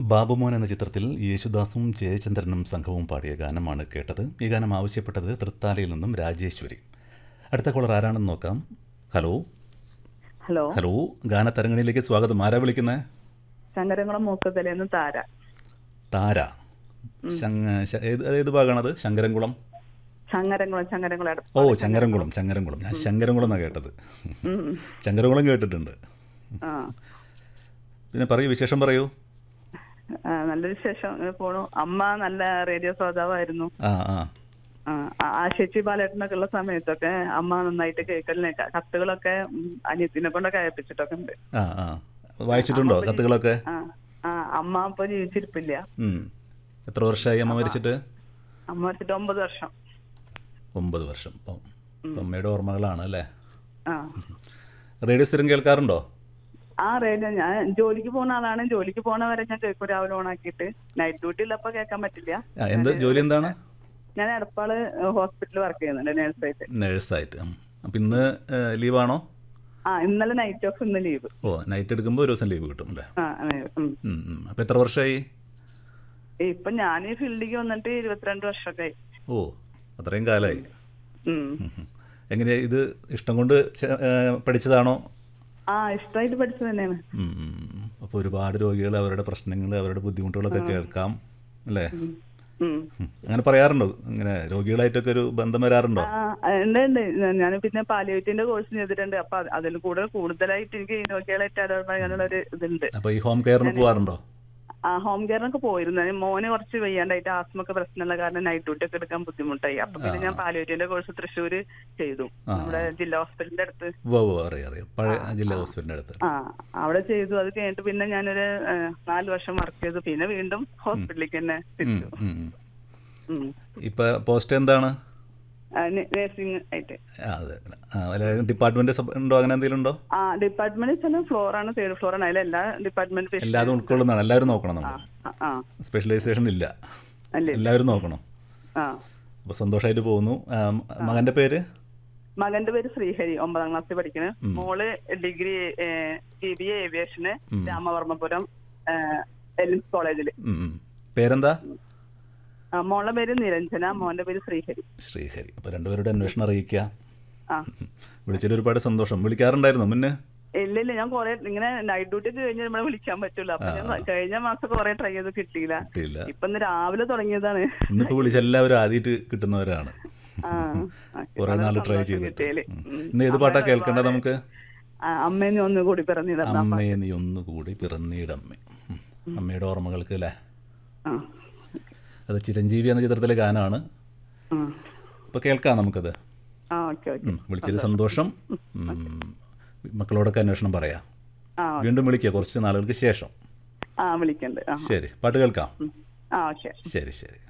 ബാബുമോൻ എന്ന ചിത്രത്തിൽ യേശുദാസും ജയചന്ദ്രനും സംഘവും പാടിയ ഗാനമാണ് കേട്ടത് ഈ ഗാനം ആവശ്യപ്പെട്ടത് തൃത്താലയിൽ നിന്നും രാജേശ്വരി അടുത്ത കോളർ ആരാണെന്ന് നോക്കാം ഹലോ ഹലോ ഹലോ ഗാനതരങ്ങളിലേക്ക് സ്വാഗതം ആരാ വിളിക്കുന്നത് ശങ്കരംകുളം മൂക്കത്തലേന്ന് താര താര ശങ്ക ശ- ഏത് ഏത് ഭാഗമാണത് ശങ്കരൻകുളം ചങ്ങരംകുളം ചങ്ങരംകുളം അടുത്ത്. ഓ ചങ്ങരംകുളം ചങ്ങരംകുളം ഞാൻ ശങ്കരൻകുളം എന്നാണ് കേട്ടത് ഉം. ചങ്കരംകുളം കേട്ടിട്ടുണ്ട് ആ പിന്നെ പറയൂ വിശേഷം പറയൂ ആ, നല്ല വിശേഷം ഇങ്ങനെ പോണു അമ്മ നല്ല റേഡിയോ ശ്രോതാവായിരുന്നു ആ ആ ആ, ആ- ആ ചേച്ചി ബാലേട്ടനൊക്കെ ഉള്ള സമയത്തൊക്കെ അമ്മ നന്നായിട്ട് കേൾക്കലിനെ ക- കത്തുകളൊക്കെ ഉം, അനിയത്തിനെ കൊണ്ടൊക്കെ അയപ്പിച്ചിട്ടൊക്കെ ഉണ്ട് ആ ആ വായിച്ചിട്ടുണ്ടോ കത്തുകളൊക്കെ ആ ആ അമ്മ ഇപ്പൊ ജീവിച്ചിരിപ്പില്ല ഉം. എത്ര വർഷമായി അമ്മ മരിച്ചിട്ട് അമ്മ മരിച്ചിട്ട് ഒമ്പത് വർഷം ഒമ്പത് വർഷം അപ്പം അപ്പം അമ്മയുടെ ഓർമ്മകളാണ് അല്ലേ ആ റേഡിയോ സ്ഥിരം കേൾക്കാറുണ്ടോ ആ റേഡിയോ ഞാൻ ജോലിക്ക് പോകുന്ന ആളാണ് ജോലിക്ക് പോണ വരെ ഞാൻ കേൾക്കും രാവിലെ ഓണാക്കിയിട്ട് നൈറ്റ് ഡ്യൂട്ടി ഉള്ളപ്പോ കേൾക്കാൻ പറ്റില്ല ആ, എന്ത് ജോലി എന്താണ് ഞാൻ എടപ്പാള് ഹോസ്പിറ്റലിൽ വർക്ക് ചെയ്യുന്നുണ്ട് നേഴ്സായിട്ട് നേഴ്സായിട്ട് ഉം. അപ്പം ഇന്ന് ഏഹ്, ലീവാണോ ആ ഇന്നലെ നൈറ്റ് ഓഫ് ഇന്ന് ലീവ് ഓ നൈറ്റ് എടുക്കുമ്പോൾ ഒരു ദിവസം ലീവ് കിട്ടും അല്ലേ ആ അങ്ങനെ. ഉം. ഉം, ഉം. അപ്പം എത്ര വർഷമായി ഇപ്പൊ ഞാൻ ഈ ഫീൽഡിലേക്ക് വന്നിട്ട് ഇരുപത്തിരണ്ട് വർഷമൊക്കെ ആയി ഓ അത്രയും കാലമായി ഉം. എങ്ങനെയാ ഇത് ഇഷ്ടം കൊണ്ട് ചെ- ഏഹ്, പഠിച്ചതാണോ ആ ഇഷ്ടമായിട്ട് പഠിച്ചത് തന്നെയാണ് അപ്പോൾ ഒരുപാട് രോഗികൾ അവരുടെ പ്രശ്നങ്ങൾ അവരുടെ ബുദ്ധിമുട്ടുകളൊക്കെ കേൾക്കാം അല്ലേ ഉം. ഉം. അങ്ങനെ പറയാറുണ്ടോ ഇങ്ങനെ രോഗികളായിട്ടൊക്കെ ഒരു ബന്ധം വരാറുണ്ടോ ആ ഉണ്ട് ഉണ്ട് ഞാൻ പിന്നെ പാലിയേറ്റീവിന്റെ കോഴ്സ് ചെയ്തിട്ടുണ്ട് അപ്പൊ അത് അതിൽ കൂടുതൽ കൂടുതലായിട്ട് എനിക്ക് രോഗികളായിട്ട് ഇടപെടാനുള്ള ഒരു ഇതുണ്ട് അപ്പോൾ ഈ ഹോം കെയറിന് പോകാറുണ്ടോ ആ ഹോം കെയറിനൊക്കെ പോയിരുന്നു ഞാൻ മോന് കുറച്ച് വയ്യാണ്ടായിട്ട് ആസ്മൊക്കെ പ്രശ്നമുള്ള കാരണം നൈറ്റ് ഡ്യൂട്ടി ഒക്കെ എടുക്കാൻ ബുദ്ധിമുട്ടായി അപ്പൊ പിന്നെ ഞാൻ പാലിയേറ്റീവിന്റെ കോഴ്സ് തൃശ്ശൂര് ചെയ്തു നമ്മുടെ ജില്ലാ ഹോസ്പിറ്റലിന്റെ അടുത്ത് വോ വോ അറിയാം അറിയാം പഴയ ജില്ലാ ഹോസ്പിറ്റലിൻ്റെ അടുത്ത് ആ അവിടെ ചെയ്തു അത് കഴിഞ്ഞിട്ട് പിന്നെ ഞാനൊരു ആ, നാല് വർഷം വർക്ക് ചെയ്തു പിന്നെ വീണ്ടും ഹോസ്പിറ്റലിലേക്ക് തന്നെ തിരിച്ചു ഉം, ഉം. ഇപ്പൊ പോസ്റ്റ് എന്താണ് നേഴ്സിംഗ് ആയിട്ട് ആ, അതെ ആ, വല്ല ഡിപ്പാർട്ട്മെന്റ് സബ് ഉണ്ടോ അങ്ങനെ എന്തെങ്കിലും ഉണ്ടോ ആ ഡിപ്പാർട്ട്മെന്റ് വെച്ചാൽ ഫ്ലോർ ആണ് തേർഡ് ഫ്ലോർ ആണ് അതിൽ എല്ലാ ഡിപ്പാർട്ട്മെന്റ് എല്ലാതും ഉൾക്കൊള്ളുന്നതാണ് എല്ലാവരും നോക്കണം നമ്മൾ ആ സ്പെഷ്യലൈസേഷൻ ഇല്ല അല്ലേ എല്ലാവരും നോക്കണം ആ അപ്പോൾ സന്തോഷമായിട്ട് പോകുന്നു ആ, മകന്റെ പേര് മകന്റെ പേര് ശ്രീഹരി ഒമ്പതാം ക്ലാസ്സിൽ പഠിക്കുന്നത് മോള് ഡിഗ്രി സി ബി എ ഏവിയേഷന് രാമവർമ്മപുരം എലിംസ് കോളേജില് ഉം, ഉം. പേരെന്താ ആ, മോളുടെ പേര് നിരഞ്ജന മോന്റെ പേര് ശ്രീഹരി ശ്രീഹരി അപ്പോൾ രണ്ടുപേരുടെ അന്വേഷണം അറിയിക്കുക ആ വിളിച്ചതിൽ ഒരുപാട് സന്തോഷം വിളിക്കാറുണ്ടായിരുന്നു മുന്നേ ഇല്ല ഇല്ല ഞാൻ കൊറേ ഇങ്ങനെ നൈറ്റ് ഡ്യൂട്ടി കഴിഞ്ഞ് നമ്മളെ വിളിക്കാൻ പറ്റൂല അപ്പൊ ഞാൻ കഴിഞ്ഞ മാസം കൊറേ ട്രൈ ചെയ്ത് കിട്ടിയില്ല കിട്ടിയില്ല ഇപ്പൊ ഇന്ന് രാവിലെ തുടങ്ങിയതാണ് ഇന്നിപ്പോൾ വിളിച്ച എല്ലാവരും ആദ്യമായിട്ട് കിട്ടുന്നവരാണ് ആ, ഓക്കേ. കുറേ വളരെ നാൾ ട്രൈ സന്തോഷം ചെയ്തിട്ട് കിട്ടിയതില്. ഉം. ഉം. ഇന്ന് ഏത് പാട്ടാ കേൾക്കേണ്ടത് നമുക്ക് ആ, അമ്മേനെ ഒന്നുകൂടി പിറന്നിടാം അമ്മയെ നീ ഒന്നുകൂടി പിറന്നീടമ്മ ഉം. അമ്മയുടെ ഓർമ്മകൾക്ക് അല്ലേ ആ അത് ചിരഞ്ജീവി എന്ന ചിത്രത്തിലെ ഗാനമാണ് ആ. അപ്പോൾ കേൾക്കാം നമുക്കത് ആ ഓക്കെ ഓക്കെ ഉം. വിളിച്ചതിൽ സന്തോഷം ഉം. മക്കളോടൊക്കെ അന്വേഷണം പറയാം ആ വീണ്ടും വിളിക്കുക കുറച്ച് നാളുകൾക്ക് ശേഷം ആ വിളിക്കണ്ട് ആ ശരി പാട്ട് കേൾക്കാം ഉം. ആ ഓക്കെ ശരി ശരി